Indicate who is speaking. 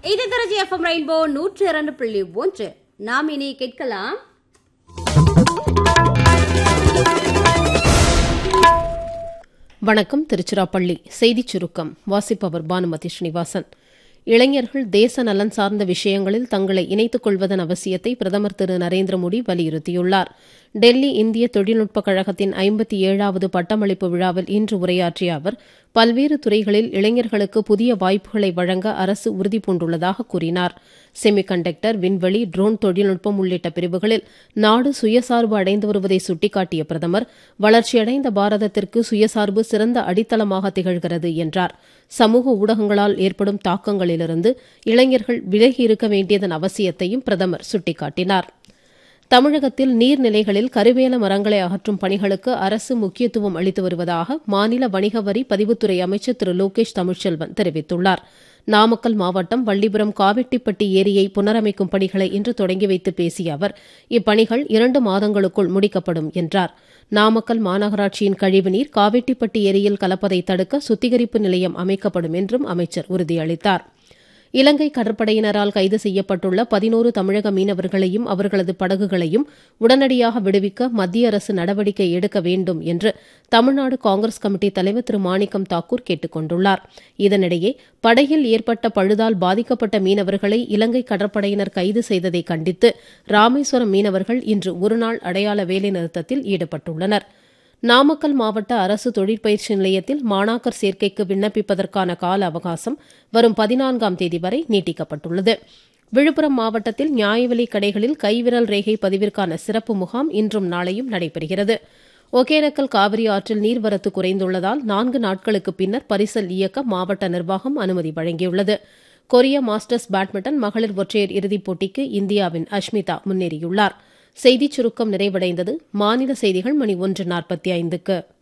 Speaker 1: இது Trichy FM rainbow நூற்று இரண்டு புள்ளி ஒன்று நாம் இனி கேட்கலாம்
Speaker 2: வணக்கம் திருச்சிராப்பள்ளி செய்திச் சுருக்கம் வாசிப்பவர் பானுமதி ஸ்ரீனிவாசன் இளைஞர்கள் தேச நலன் சார்ந்த விஷயங்களில் தங்களை இணைத்துக் கொள்வதன் அவசியத்தை பிரதமர் திரு நரேந்திர மோடி வலியுறுத்தியுள்ளார் டெல்லி இந்திய தொழில்நுட்பக் கழகத்தின் ஐம்பத்தி ஏழாவது பட்டமளிப்பு விழாவில் இன்று உரையாற்றிய அவர் பல்வேறு துறைகளில் இளைஞர்களுக்கு புதிய வாய்ப்புகளை வழங்க அரசு உறுதிபூண்டுள்ளதாக கூறினார் செமிகண்டக்டர் விண்வெளி ட்ரோன் தொழில்நுட்பம் உள்ளிட்ட பிரிவுகளில் நாடு சுயசார்பு அடைந்து வருவதை சுட்டிக்காட்டிய பிரதமர் வளர்ச்சியடைந்த பாரதத்திற்கு சுயசார்பு சிறந்த அடித்தளமாக திகழ்கிறது என்றார் சமூக ஊடகங்களால் ஏற்படும் தாக்கங்களிலிருந்து இளைஞர்கள் விலகி இருக்க வேண்டியதன் அவசியத்தையும் பிரதமர் சுட்டிக்காட்டினார் தமிழகத்தில் நீர்நிலைகளில் கருவேல மரங்களை அகற்றும் பணிகளுக்கு அரசு முக்கியத்துவம் அளித்து வருவதாக மாநில வணிக வரி பதிவுத்துறை அமைச்சர் திரு லோகேஷ் தமிழ்ச்செல்வன் தெரிவித்துள்ளார் நாமக்கல் மாவட்டம் வள்ளிபுரம் காவெட்டிப்பட்டி ஏரியை புனரமைக்கும் பணிகளை இன்று தொடங்கி வைத்து பேசிய அவர் இப்பணிகள் இரண்டு மாதங்களுக்குள் முடிக்கப்படும் என்றார் நாமக்கல் மாநகராட்சியின் கழிவுநீர் காவெட்டிப்பட்டி ஏரியில் கலப்பதை தடுக்க சுத்திகரிப்பு நிலையம் அமைக்கப்படும் என்றும் அமைச்சர் உறுதியளித்தார் இலங்கை கடற்படையினரால் கைது செய்யப்பட்டுள்ள பதினோரு தமிழக மீனவர்களையும் அவர்களது படகுகளையும் உடனடியாக விடுவிக்க மத்திய அரசு நடவடிக்கை எடுக்க வேண்டும் என்று தமிழ்நாடு காங்கிரஸ் கமிட்டி தலைவர் திரு மாணிக்கம் தாக்கூர் கேட்டுக் கொண்டுள்ளார் இதனிடையே படகில் ஏற்பட்ட பழுதால் பாதிக்கப்பட்ட மீனவர்களை இலங்கை கடற்படையினர் கைது செய்ததை கண்டித்து ராமேஸ்வரம் மீனவர்கள் இன்று ஒருநாள் அடையாள வேலைநிறுத்தத்தில் ஈடுபட்டுள்ளனா் நாமக்கல் மாவட்ட அரசு தொழிற்பயிற்சி நிலையத்தில் மாணாக்கர் சேர்க்கைக்கு விண்ணப்பிப்பதற்கான கால அவகாசம் வரும் பதினான்காம் தேதி வரை நீட்டிக்கப்பட்டுள்ளது விழுப்புரம் மாவட்டத்தில் நியாயவிலை கடைகளில் கைவிரல் ரேகை பதிவிற்கான சிறப்பு முகாம் இன்றும் நாளையும் நடைபெறுகிறது ஒகேனக்கல் காவிரி ஆற்றில் நீர்வரத்து குறைந்துள்ளதால் நான்கு நாட்களுக்கு பின்னர் பரிசல் இயக்க மாவட்ட நிர்வாகம் அனுமதி வழங்கியுள்ளது கொரிய மாஸ்டர்ஸ் பேட்மிண்டன் மகளிர் ஒற்றையர் இறுதிப் போட்டிக்கு இந்தியாவின் அஷ்மிதா முன்னேறியுள்ளார் செய்திச் சுருக்கம் நிறைவடைந்தது மாநில செய்திகள் மணி ஒன்று நாற்பத்தி ஐந்துக்கு